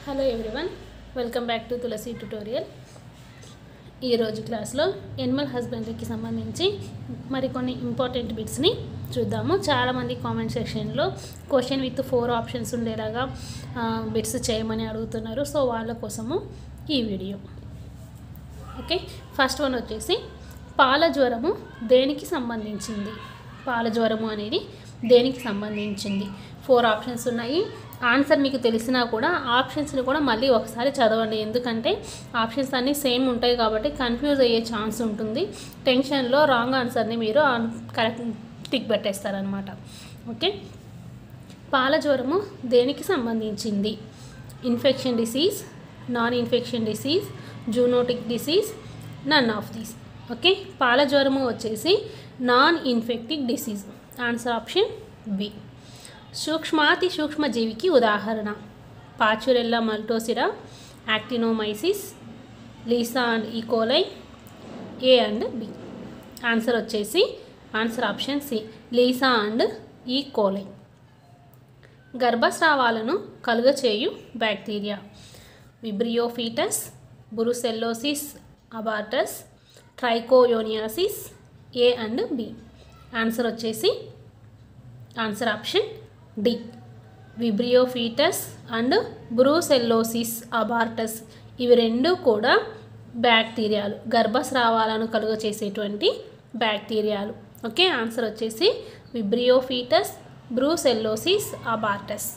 hello everyone welcome back to Tulasi tutorial ఈరోజు క్లాస్లో Animal హస్బెండరీకి సంబంధించి మరికొన్ని ఇంపార్టెంట్ బిట్స్ని చూద్దాము చాలామంది కామెంట్ సెక్షన్లో క్వశ్చన్ విత్ ఫోర్ ఆప్షన్స్ ఉండేలాగా బిట్స్ చేయమని అడుగుతున్నారు సో వాళ్ళ కోసము ఈ వీడియో ఓకే ఫస్ట్ వన్ వచ్చేసి పాల జ్వరము దేనికి సంబంధించింది పాల జ్వరము అనేది దేనికి సంబంధించింది ఫోర్ ఆప్షన్స్ ఉన్నాయి ఆన్సర్ మీకు తెలిసినా కూడా ఆప్షన్స్ని కూడా మళ్ళీ ఒకసారి చదవండి ఎందుకంటే ఆప్షన్స్ అన్నీ సేమ్ ఉంటాయి కాబట్టి కన్ఫ్యూజ్ అయ్యే ఛాన్స్ ఉంటుంది టెన్షన్లో రాంగ్ ఆన్సర్ని మీరు కరెక్ట్ టిక్ పెట్టేస్తారనమాట ఓకే పాల జ్వరము దేనికి సంబంధించింది infection disease non infection disease zoonotic disease none of these okay పాల జ్వరము వచ్చేసి non infectious disease answer option B సూక్ష్మాతి సూక్ష్మజీవికి ఉదాహరణ పాచురెల్లా మల్టోసిరా యాక్టినోమైసిస్ లీసా and E coli A and B answer వచ్చేసి ఆన్సర్ ఆప్షన్ సి లీసా అండ్ ఈ కోలై గర్భస్రావాలను కలుగచేయు bacteria vibrio fetus brucellosis abortus trichomoniasis A and B answer వచ్చేసి answer option D vibrio fetus and brucellosis abortus ఇవి రెండు కూడా బ్యాక్టీరియాలు గర్భస్రావాలను కలుగ చేసేటువంటి బ్యాక్టీరియాలు ఓకే ఆన్సర్ వచ్చేసి vibrio fetus brucellosis abortus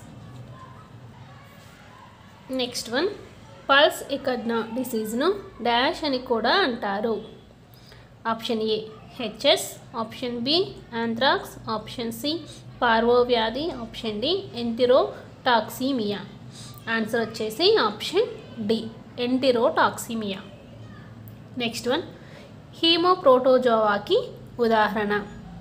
next one pulpy kidney డిసీజ్ను డాష్ అని కూడా అంటారు option A HS option B anthrax option C parvo వ్యాధి ఆప్షన్ డి ఎంటిరోటాక్సిమియా ఆన్సర్ వచ్చేసి option D enterotoxaemia next one హీమోప్రోటోజోవాకి ఉదాహరణ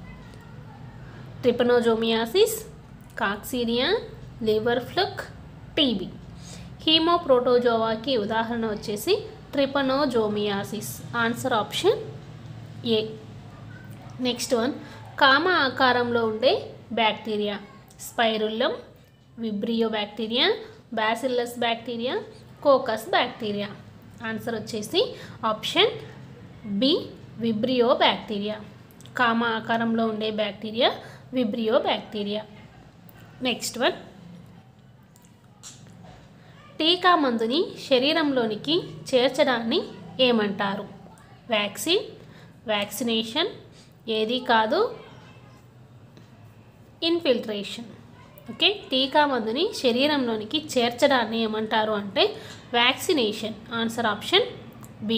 trypanosomiasis coxiella liver fluke TB హీమోప్రోటోజోవాకి ఉదాహరణ వచ్చేసి trypanosomiasis answer option A next one comma ఆకారంలో ఉండే bacteria spirillum vibrio bacteria bacillus bacteria coccus bacteria answer వచ్చేసి ఆప్షన్ బి విబ్రియో బ్యాక్టీరియా కామ ఆకారంలో ఉండే bacteria vibrio bacteria next one టీకా మందుని శరీరంలోనికి చేర్చడాన్ని ఏమంటారు వ్యాక్సిన్ వ్యాక్సినేషన్ ఏది కాదు ఇన్ఫిల్ట్రేషన్ ఓకే టీకా మందుని శరీరంలోనికి చేర్చడాన్ని ఏమంటారు అంటే vaccination answer option B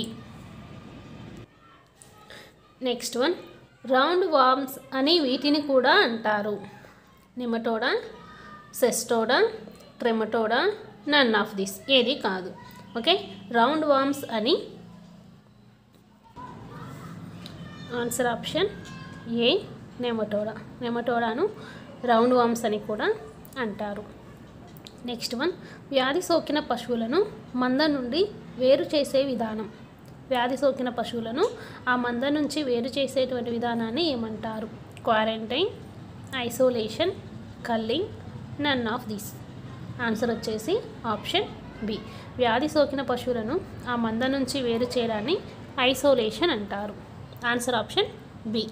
next one round worms అని వీటిని కూడా అంటారు నిమటోడా సెస్టోడా ట్రెమటోడా నన్ ఆఫ్ దిస్ ఏది కాదు ఓకే రౌండ్ వార్మ్స్ అని ఆన్సర్ ఆప్షన్ ఏ నెమటోడా నెమటోడాను రౌండ్ వామ్స్ అని కూడా అంటారు నెక్స్ట్ వన్ వ్యాధి సోకిన పశువులను మంద నుండి వేరు చేసే విధానం వ్యాధి సోకిన పశువులను ఆ మంద నుంచి వేరు చేసేటువంటి విధానాన్ని ఏమంటారు quarantine isolation culling none of this answer వచ్చేసి ఆప్షన్ బి వ్యాధి సోకిన పశువులను ఆ మంద నుంచి వేరు చేయడాన్ని ఐసోలేషన్ అంటారు answer option B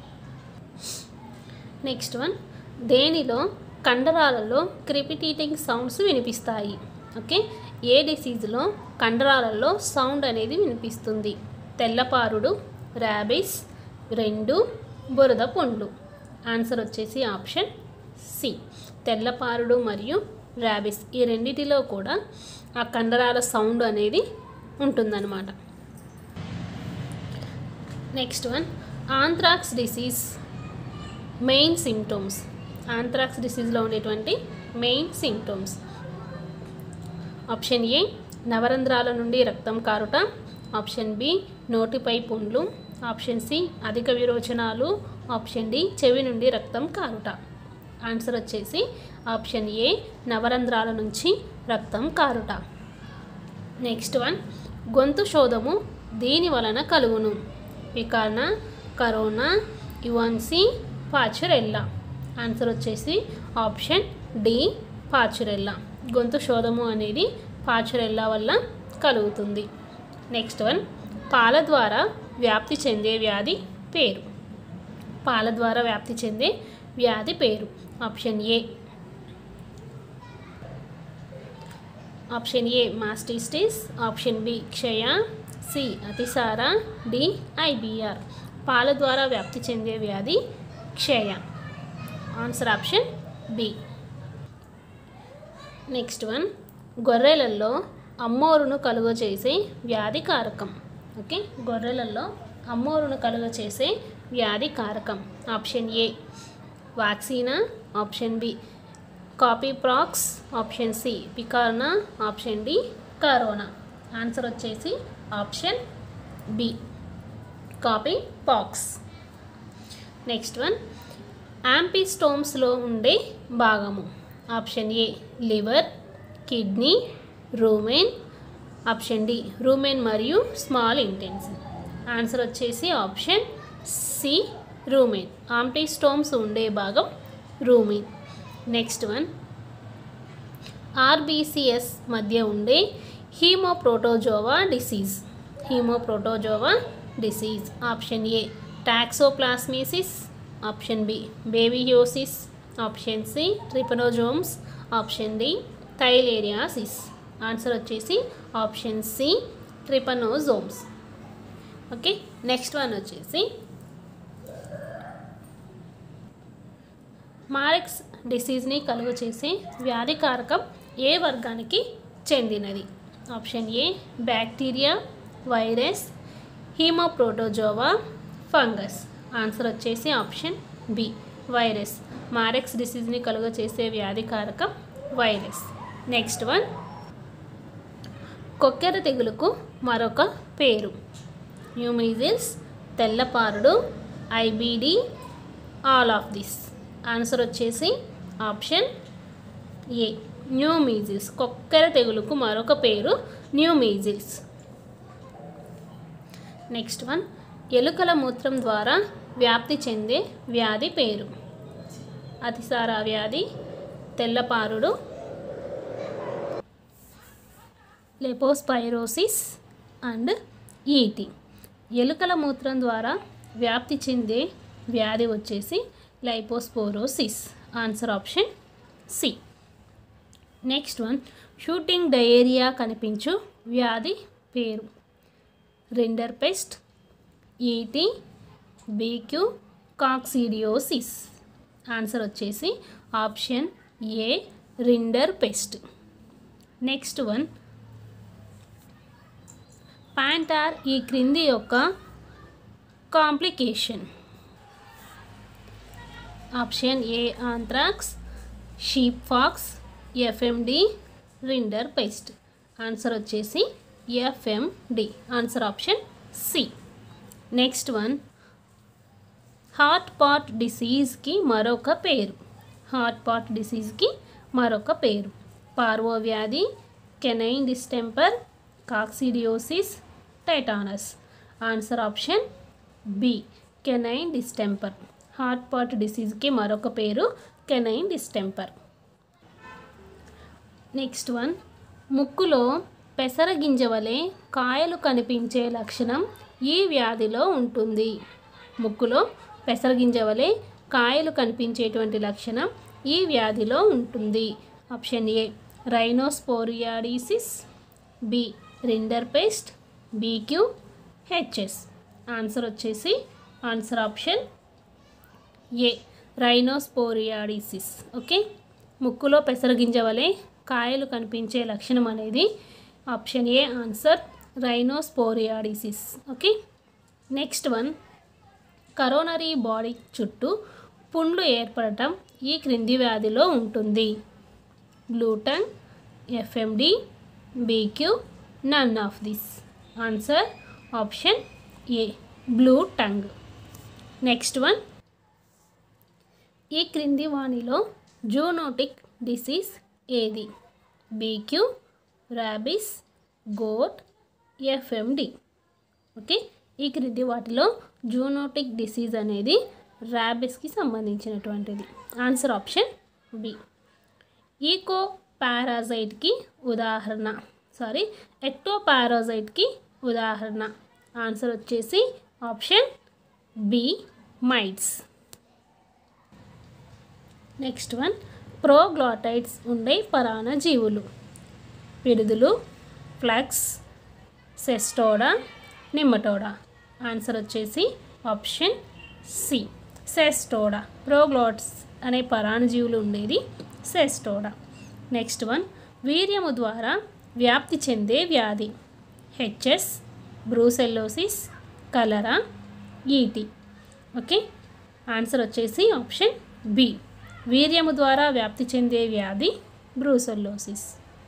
next one దేనిలో కండరాలలో క్రిపిటీటింగ్ సౌండ్స్ వినిపిస్తాయి ఓకే ఏ డిసీజ్లో కండరాలలో సౌండ్ అనేది వినిపిస్తుంది తెల్లపారుడు ర్యాబిస్ రెండు బురద పుండ్లు ఆన్సర్ వచ్చేసి ఆప్షన్ సి తెల్లపారుడు మరియు ర్యాబిస్ ఈ రెండిటిలో కూడా ఆ కండరాల సౌండ్ అనేది ఉంటుందన్నమాట next one anthrax disease main symptoms anthrax డిసీజ్లో ఉండేటువంటి మెయిన్ సిమ్టమ్స్ ఆప్షన్ ఏ నవరంధ్రాల నుండి రక్తం కారుట ఆప్షన్ బి నోటిపై పుండ్లు ఆప్షన్ సి అధిక విరోచనాలు ఆప్షన్ డి చెవి నుండి రక్తం కారుట ఆన్సర్ వచ్చేసి ఆప్షన్ ఏ నవరంధ్రాల నుంచి రక్తం కారుట నెక్స్ట్ వన్ గొంతు శోధము దీని వలన కలుగును పికార్న కరోనా యువన్సీ పాచురెల్లా ఆన్సర్ వచ్చేసి ఆప్షన్ డి పాచురెల్లా గొంతు శోధము అనేది పాచురెల్లా వల్ల కలుగుతుంది నెక్స్ట్ వన్ పాల ద్వారా వ్యాప్తి చెందే వ్యాధి పేరు పాల ద్వారా వ్యాప్తి చెందే వ్యాధి పేరు option A option A mastitis option B క్షయ సి అతిసార డి ఐబిఆర్ పాల ద్వారా వ్యాప్తి చెందే వ్యాధి క్షయ answer option B next one గొర్రెలలో అమ్మోరును కలుగ చేసే వ్యాధి కారకం ఓకే గొర్రెలలో అమ్మోరును కలుగ చేసే వ్యాధి కారకం option A vaccinia option B capripox option C picorna option D corona answer వచ్చేసి option B capripox next one యాంపిస్టోమ్స్లో ఉండే భాగము option A liver kidney rumen option D rumen మరియు స్మాల్ ఇంటెన్సివ్ ఆన్సర్ వచ్చేసి ఆప్షన్ సి రూమెన్ ఆంపిస్టోమ్స్ ఉండే భాగం rumen next one RBCs మధ్య ఉండే haemoprotozoa disease haemoprotozoa disease option A toxoplasmosis option B babesiosis option C trypanosomes option D theileriasis answer వచ్చేసి option C trypanosomes okay next one వచ్చేసి Marek's డిసీజ్ని కలుగ చేసే వ్యాధి కారకం ఏ వర్గానికి చెందినది option A bacteria virus haemoprotozoa fungus answer వచ్చేసి ఆప్షన్ బి వైరస్ మారెక్స్ డిసీజ్ని కలుగ చేసే వ్యాధి కారకం వైరస్ నెక్స్ట్ వన్ కొక్కెర తెగులుకు మరొక పేరు న్యూమిజిల్స్ తెల్లపారుడు IBD all of this answer వచ్చేసి ఆప్షన్ ఏ న్యూ మీజిల్స్ కొక్కెర తెగులుకు మరొక పేరు న్యూ మీజిల్స్ నెక్స్ట్ వన్ ఎలుకల మూత్రం ద్వారా వ్యాప్తి చెందే వ్యాధి పేరు అతిసార వ్యాధి తెల్లపారుడు లెపోస్పైరోసిస్ అండ్ ఈటి ఎలుకల మూత్రం ద్వారా వ్యాప్తి చెందే వ్యాధి వచ్చేసి leptospirosis answer option C next one shooting diarrhoea కనిపించు వ్యాధి పేరు rinderpest ET BQ coccidiosis answer వచ్చేసి option A rinderpest next one ప్యాంటార్ ఈ క్రింది యొక్క complication option A anthrax sheep pox FMD rinderpest answer వచ్చేసి FMD answer option C next one hard pad డిసీజ్కి మరొక పేరు హార్ట్ పాట్ డిసీజ్కి మరొక పేరు పార్వో వ్యాధి canine distemper coccidiosis tetanus answer option B canine distemper heart pad డిసీజ్కి మరొక పేరు కెనైన్ డిస్టెంపర్ నెక్స్ట్ వన్ ముక్కులో పెసర గింజ వలె కాయలు కనిపించే లక్షణం ఈ వ్యాధిలో ఉంటుంది ముక్కులో పెసర గింజ వలె కాయలు కనిపించేటువంటి లక్షణం ఈ వ్యాధిలో ఉంటుంది option A rhinosporidiosis B rinderpest BQ HS answer వచ్చేసి answer option A rhinosporidiosis okay ముక్కులో పెసరగింజ వలె కాయలు కనిపించే లక్షణం అనేది option A answer rhinosporidiosis okay next one coronary body చుట్టూ పుండ్లు ఏర్పడటం ఈ క్రింది వ్యాధిలో ఉంటుంది గ్లూటన్ FMD BQ none of this answer option A blue tongue next one ఈ క్రింది వాణిలో జూనోటిక్ డిసీజ్ ఏది BQ rabies goat FMD okay ఈ క్రింది వాటిలో జూనోటిక్ డిసీజ్ అనేది ర్యాబిస్కి సంబంధించినటువంటిది ఆన్సర్ ఆప్షన్ బి ఈకో పారాజైట్కి ఉదాహరణ సారీ ఎక్టోపారాజైట్కి ఉదాహరణ ఆన్సర్ వచ్చేసి option B mites next one proglottids ఉండే పరాణ జీవులు పిడుదులు ఫ్లక్స్ సెస్టోడా నిమ్మటోడా ఆన్సర్ వచ్చేసి ఆప్షన్ సి సెస్టోడా ప్రోగ్లాట్స్ అనే పరాణజీవులు ఉండేది సెస్టోడా నెక్స్ట్ వన్ వీర్యము ద్వారా వ్యాప్తి చెందే వ్యాధి HS brucellosis cholera ET okay answer వచ్చేసి ఆప్షన్ బి వీర్యము ద్వారా వ్యాప్తి చెందే వ్యాధి బ్రూసెల్లోసిస్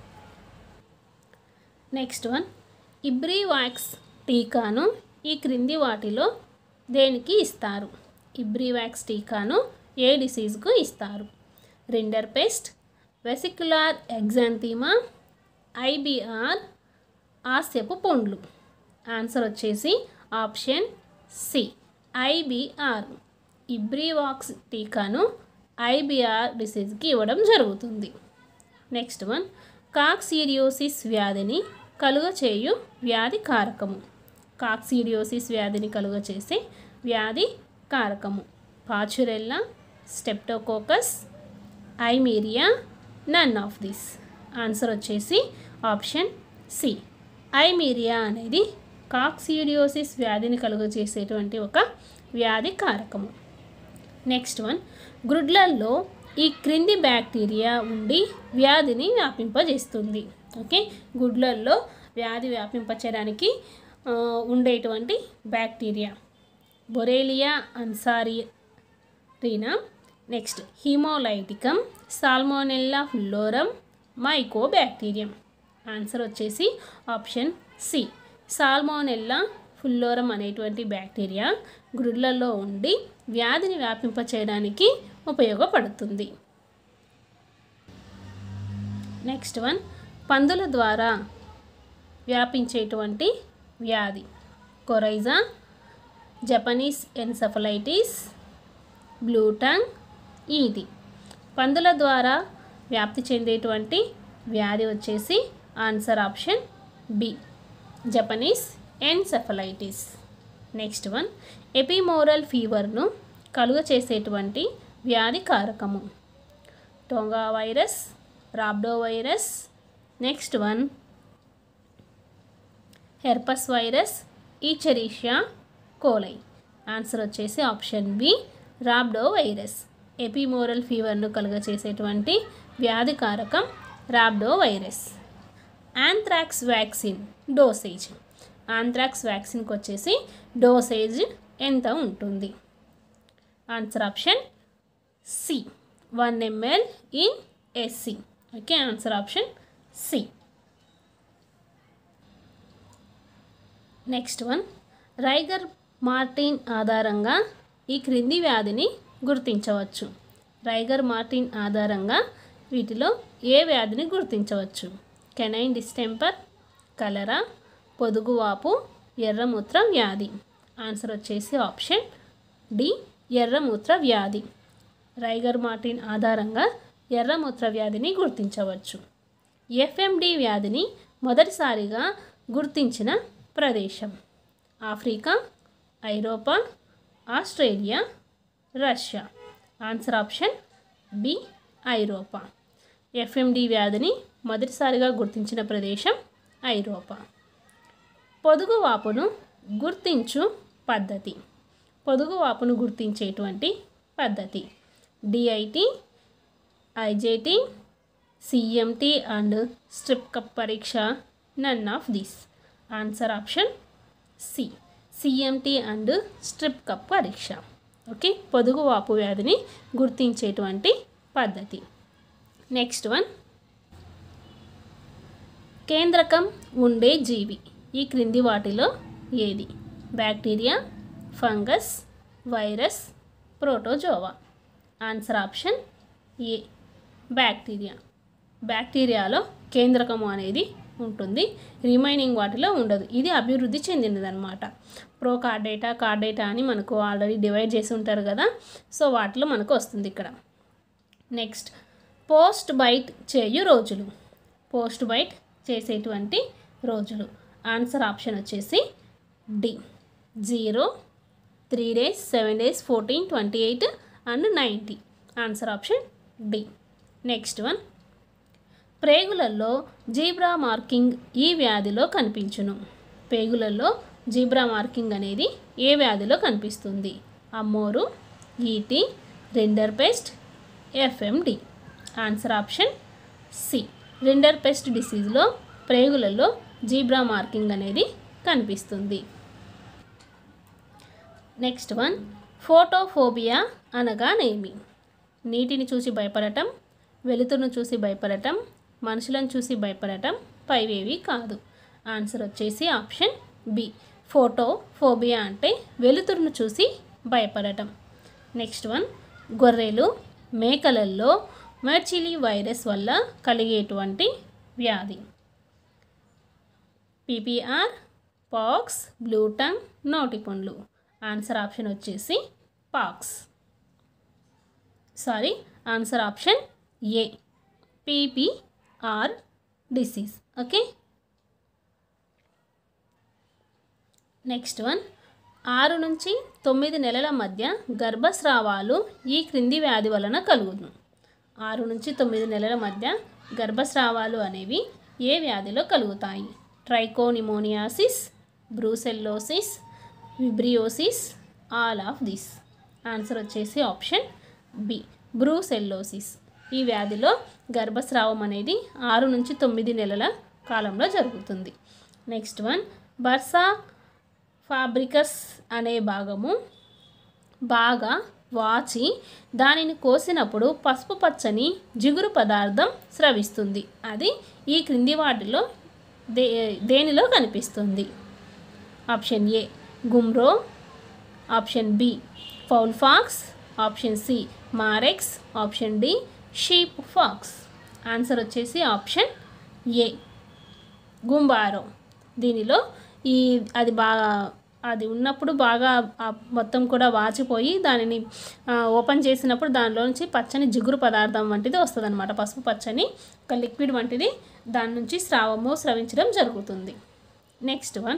నెక్స్ట్ వన్ ఇబ్రీవాక్స్ టీకాను ఈ క్రింది వాటిలో దేనికి ఇస్తారు ఇబ్రీవాక్స్ టీకాను ఏ డిసీజ్కు ఇస్తారు rinderpest vesicular exanthema IBR ఆస్యపు పుండ్లు ఆన్సర్ వచ్చేసి ఆప్షన్ సి ఐబిఆర్ ఇబ్రీవాక్స్ టీకాను ఐబిఆర్ డిసీజ్కి ఇవ్వడం జరుగుతుంది నెక్స్ట్ వన్ కాక్సీడియోసిస్ వ్యాధిని కలుగ చేయు వ్యాధి కారకము కాక్సీడియోసిస్ వ్యాధిని కలుగ చేసే వ్యాధి కారకము Pasteurella Streptococcus Eimeria none of this answer వచ్చేసి ఆప్షన్ సి ఐమీరియా అనేది కాక్సీడియోసిస్ వ్యాధిని కలుగ చేసేటువంటి ఒక వ్యాధి కారకము నెక్స్ట్ వన్ గ్రుడ్లల్లో ఈ క్రింది బ్యాక్టీరియా ఉండి వ్యాధిని వ్యాపింపజేస్తుంది ఓకే గుడ్లల్లో వ్యాధి వ్యాపింపచేయడానికి ఆ, ఉండేటువంటి bacteria Borrelia anserina next haemolyticum Salmonella pullorum Mycobacterium answer వచ్చేసి ఆప్షన్ సి సాల్మోనెల్లా ఫుల్లోరం అనేటువంటి బ్యాక్టీరియా గ్రుడ్లలో ఉండి వ్యాధిని వ్యాపింపచేయడానికి ఉపయోగపడుతుంది నెక్స్ట్ వన్ పందుల ద్వారా వ్యాపించేటువంటి వ్యాధి కొరైజా జపనీస్ ఎన్సెఫలైటిస్ బ్లూటంగ్ ఈది పందుల ద్వారా వ్యాప్తి చెందేటువంటి వ్యాధి వచ్చేసి answer option B Japanese encephalitis next one ephemeral ఫీవర్ను కలుగ చేసేటువంటి వ్యాధి కారకము toga virus rhabdo virus next one herpes virus Escherichia coli answer వచ్చేసి option B rhabdo virus ephemeral ఫీవర్ను కలుగ చేసేటువంటి వ్యాధి కారకం rhabdo virus anthrax vaccine dosage anthrax వ్యాక్సిన్కి వచ్చేసి డోసేజ్ ఎంత ఉంటుంది answer option C one ml in SC okay answer option C next one రైగర్ మార్టిన్ ఆధారంగా ఈ క్రింది వ్యాధిని గుర్తించవచ్చు రైగర్ మార్టిన్ ఆధారంగా వీటిలో ఏ వ్యాధిని గుర్తించవచ్చు కెనైన్ డిస్టెంపర్ కలరా పొదుగువాపు ఎర్రమూత్ర వ్యాధి ఆన్సర్ వచ్చేసి ఆప్షన్ డి ఎర్రమూత్ర వ్యాధి రైగర్ మార్టిన్ ఆధారంగా ఎర్రమూత్ర వ్యాధిని గుర్తించవచ్చు ఎఫ్ఎండి వ్యాధిని మొదటిసారిగా గుర్తించిన ప్రదేశం ఆఫ్రికా ఐరోపా Australia Russia answer option B ఐరోపా ఎఫ్ఎండి వ్యాధిని మొదటిసారిగా గుర్తించిన ప్రదేశం ఐరోపా పొదుగువాపును గుర్తించు పద్ధతి పొదుగువాపును గుర్తించేటువంటి పద్ధతి DIT IJT CMT and strip cup పరీక్ష none of this answer option C CMT and strip cup పరీక్ష ఓకే పొదుగు వాపు వ్యాధిని గుర్తించేటువంటి పద్ధతి నెక్స్ట్ వన్ కేంద్రకం ఉండే జీవి ఈ క్రింది వాటిలో ఏది bacteria fungus virus protozoa answer option A bacteria బ్యాక్టీరియాలో కేంద్రకము అనేది ఉంటుంది రిమైనింగ్ వాటిలో ఉండదు ఇది అభివృద్ధి చెందినదన్నమాట ప్రో కార్డేటా కార్డేటా అని మనకు ఆల్రెడీ డివైడ్ చేసి ఉంటారు కదా సో వాటిలో మనకు వస్తుంది ఇక్కడ నెక్స్ట్ పోస్ట్ బైట్ చేయు రోజులు పోస్ట్ బైట్ చేసేటువంటి రోజులు ఆన్సర్ ఆప్షన్ వచ్చేసి D zero three days seven days fourteen twenty eight and ninety answer option D next one ప్రేగులలో జీబ్రా మార్కింగ్ ఈ వ్యాధిలో కనిపించును పేగులలో జీబ్రా మార్కింగ్ అనేది ఏ వ్యాధిలో కనిపిస్తుంది అమ్మోరు ET rinderpest FMD answer option C rinderpest డిసీజ్లో ప్రేగులలో జీబ్రా మార్కింగ్ అనేది కనిపిస్తుంది నెక్స్ట్ వన్ ఫోటోఫోబియా అనగానేమి నీటిని చూసి భయపడటం వెలుతురును చూసి భయపడటం మనుషులను చూసి భయపడటం పైవేవి కాదు ఆన్సర్ వచ్చేసి ఆప్షన్ బి ఫోటో ఫోబియా అంటే వెలుతురును చూసి భయపడటం నెక్స్ట్ వన్ గొర్రెలు మేకలల్లో మెర్చిలీ వైరస్ వల్ల కలిగేటువంటి వ్యాధి పీపీఆర్ పాక్స్ బ్లూటంగ్ నోటిపండ్లు ఆన్సర్ ఆప్షన్ వచ్చేసి pox sorry answer option A PPR disease okay next one ఆరు నుంచి తొమ్మిది నెలల మధ్య గర్భస్రావాలు ఈ క్రింది వ్యాధి వలన కలుగును ఆరు నుంచి తొమ్మిది నెలల మధ్య గర్భస్రావాలు అనేవి ఏ వ్యాధిలో కలుగుతాయి trichomoniasis brucellosis vibriosis all of this answer వచ్చేసి ఆప్షన్ బి బ్రూసెల్లోసిస్ ఈ వ్యాధిలో గర్భస్రావం అనేది ఆరు నుంచి తొమ్మిది నెలల కాలంలో జరుగుతుంది నెక్స్ట్ వన్ బర్సా ఫాబ్రికస్ అనే భాగము బాగా వాచి దానిని కోసినప్పుడు పసుపు పచ్చని జిగురు పదార్థం స్రవిస్తుంది అది ఈ క్రింది వాటిలో దే దేనిలో కనిపిస్తుంది option A Gumboro option B fowl pox option C Marek's option D sheep pox answer వచ్చేసి ఆప్షన్ ఏ గుంబారో దీనిలో ఈ అది బాగా అది ఉన్నప్పుడు బాగా ఆ మొత్తం కూడా వాచిపోయి దానిని ఆ, ఓపెన్ చేసినప్పుడు దానిలో నుంచి పచ్చని జిగురు పదార్థం వంటిది వస్తుంది అనమాట పసుపు పచ్చని ఒక లిక్విడ్ వంటిది దాని నుంచి స్రావము స్రవించడం జరుగుతుంది నెక్స్ట్ వన్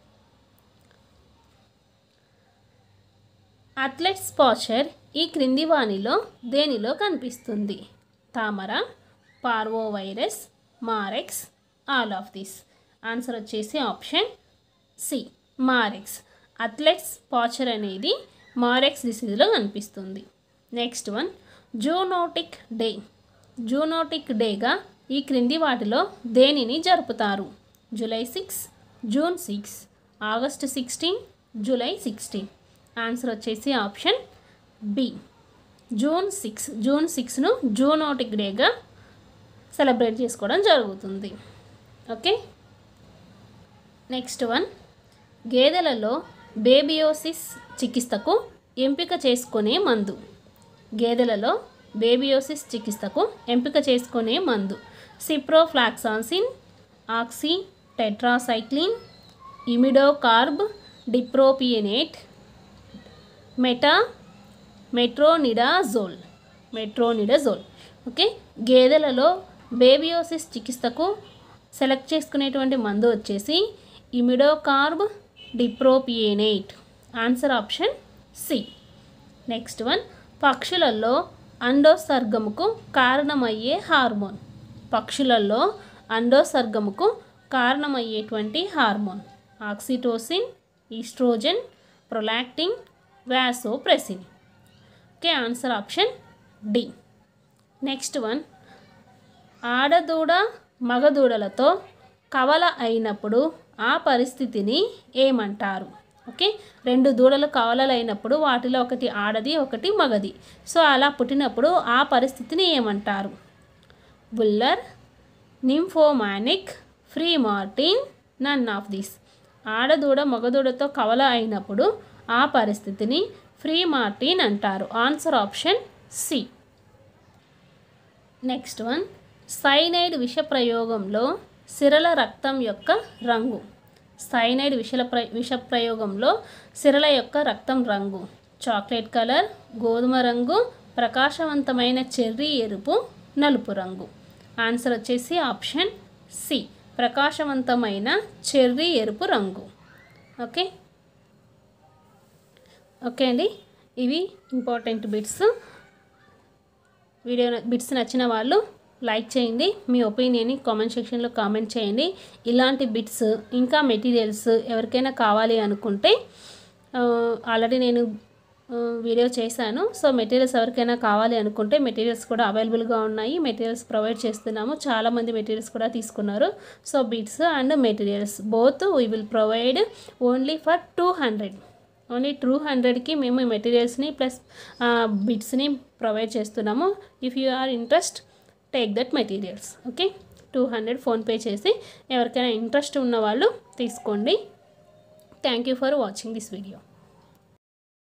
అథ్లెట్స్ పాచర్ ఈ క్రింది వాణిలో దేనిలో కనిపిస్తుంది తామర parvo virus Marek's all of this answer వచ్చేసి option C Marek's athletes posture అనేది మారెక్స్ డిసీజ్లో కనిపిస్తుంది next one zoonotic day zoonotic డేగా ఈ క్రింది వాటిలో దేనిని జరుపుతారు July six June six August sixteen July sixteen answer వచ్చేసి option B June six June సిక్స్ను జూనోటిక్ డేగా సెలబ్రేట్ చేసుకోవడం జరుగుతుంది ఓకే నెక్స్ట్ వన్ గేదెలలో బేబియోసిస్ చికిత్సకు ఎంపిక చేసుకునే మందు గేదెలలో బేబియోసిస్ చికిత్సకు ఎంపిక చేసుకునే మందు ciprofloxacin oxy tetracycline imidocarb dipropionate meta metronidazole metronidazole okay గేదెలలో బేబియోసిస్ చికిత్సకు సెలెక్ట్ చేసుకునేటువంటి మందు వచ్చేసి imidocarb dipropionate answer option C next one పక్షులలో అండోసర్గముకు కారణమయ్యే హార్మోన్ పక్షులలో అండోసర్గముకు కారణమయ్యేటువంటి hormone oxytocin oestrogen prolactin vasopressin okay answer option D next one ఆడదూడ మగదూడలతో కవల అయినప్పుడు ఆ పరిస్థితిని ఏమంటారు ఓకే రెండు దూడలు కవలలైనప్పుడు వాటిలో ఒకటి ఆడది ఒకటి మగది సో అలా పుట్టినప్పుడు ఆ పరిస్థితిని ఏమంటారు buller nymphomanic freemartin none of this ఆడదూడ మగదూడతో కవల అయినప్పుడు ఆ పరిస్థితిని ఫ్రీ మార్టిన్ అంటారు answer option C next one cyanide విష ప్రయోగంలో సిరల రక్తం యొక్క రంగు సైనైడ్ విషల ప్ర విష ప్రయోగంలో సిరల యొక్క రక్తం రంగు చాక్లెట్ కలర్ గోధుమ రంగు ప్రకాశవంతమైన చెర్రీ ఎరుపు నలుపు రంగు ఆన్సర్ వచ్చేసి ఆప్షన్ సి ప్రకాశవంతమైన చెర్రీ ఎరుపు రంగు ఓకే ఓకే అండి ఇవి ఇంపార్టెంట్ బిట్స్ వీడియో బిట్స్ నచ్చిన వాళ్ళు లైక్ చేయండి మీ ఒపీనియన్ని కామెంట్ సెక్షన్లో కామెంట్ చేయండి ఇలాంటి బిట్స్ ఇంకా మెటీరియల్స్ ఎవరికైనా కావాలి అనుకుంటే ఆల్రెడీ నేను ఆ, వీడియో చేశాను సో మెటీరియల్స్ ఎవరికైనా కావాలి అనుకుంటే మెటీరియల్స్ కూడా అవైలబుల్గా ఉన్నాయి మెటీరియల్స్ ప్రొవైడ్ చేస్తున్నాము చాలామంది మెటీరియల్స్ కూడా తీసుకున్నారు so bits and materials both we will provide only for two hundred only two హండ్రెడ్కి మేము ఈ మెటీరియల్స్ని ప్లస్ బిట్స్ని ప్రొవైడ్ చేస్తున్నాము if you are interest take that materials okay two hundred PhonePe చేసి ఎవరికైనా ఇంట్రెస్ట్ ఉన్న వాళ్ళు తీసుకోండి thank you for watching this video